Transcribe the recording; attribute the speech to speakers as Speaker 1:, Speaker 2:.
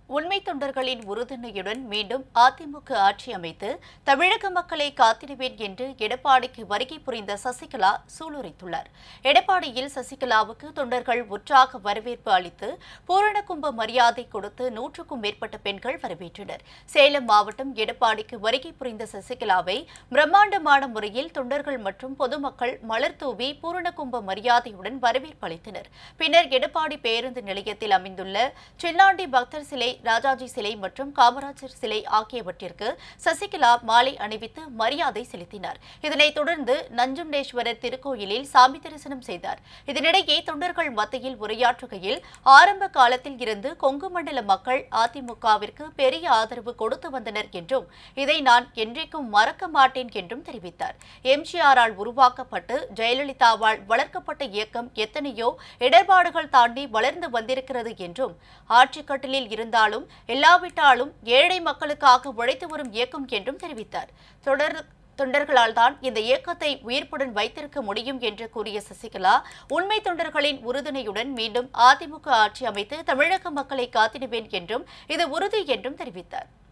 Speaker 1: உண்மை தொண்டர்களின் உறுதுணையுடன் மீண்டும் அதிமுக ஆட்சி அமைத்து தமிழக மக்களை காத்திடுவேன் என்று எடப்பாடிக்கு வருகை புரிந்த சசிகலா சூளுரைத்துள்ளார் எடப்பாடியில் சசிகலாவுக்கு தொண்டர்கள் உற்சாக வரவேற்பு அளித்து பூரணகும்ப மரியாதை கொடுத்து நூற்றுக்கும் மேற்பட்ட பெண்கள் வரவேற்றனர் சேலம் மாவட்டம் எடப்பாடிக்கு வருகை புரிந்த சசிகலாவை பிரம்மாண்டமான முறையில் தொண்டர்கள் மற்றும் பொதுமக்கள் மலர் தூவி பூரணகும்ப மரியாதையுடன் வரவேற்பு அளித்தனர் பின்னர் எடப்பாடி பேருந்து நிலையத்தில் அமைந்துள்ள சின்னாண்டி பக்தர் சிலை ராஜாஜி சிலை மற்றும் காமராஜர் சிலை ஆகியவற்றிற்கு சசிகலா மாலை அணிவித்து மரியாதை செலுத்தினார் இதனைத் தொடர்ந்து நஞ்சுண்டேஸ்வரர் திருக்கோயிலில் சாமி தரிசனம் செய்தார் இதனிடையே தொண்டர்கள் மத்தியில் உரையாற்றுகையில் ஆரம்ப காலத்தில் இருந்து கொங்கு மண்டல மக்கள் அதிமுகவிற்கு பெரிய ஆதரவு கொடுத்து வந்தனர் என்றும் இதை நான் என்றைக்கும் மறக்க மாட்டேன் என்றும் தெரிவித்தார் எம்ஜிஆரால் உருவாக்கப்பட்டு ஜெயலலிதாவால் வளர்க்கப்பட்ட இயக்கம் எத்தனையோ இடர்பாடுகள் தாண்டி வளர்ந்து வந்திருக்கிறது என்றும் ஆட்சிக்கட்டிலில் இருந்தாலும் இல்லாவிட்டாலும் ஏழை மக்களுக்காக உழைத்து வரும் இயக்கம் என்றும் தெரிவித்தார் தொடர் தொண்டர்களால் தான் இந்த இயக்கத்தை உயிர்ப்புடன் வைத்திருக்க முடியும் என்று கூறிய சசிகலா உண்மை தொண்டர்களின் உறுதுணையுடன் மீண்டும் அதிமுக ஆட்சி அமைத்து தமிழக மக்களை காத்திடுவேன் என்றும் இது உறுதி என்றும் தெரிவித்தார்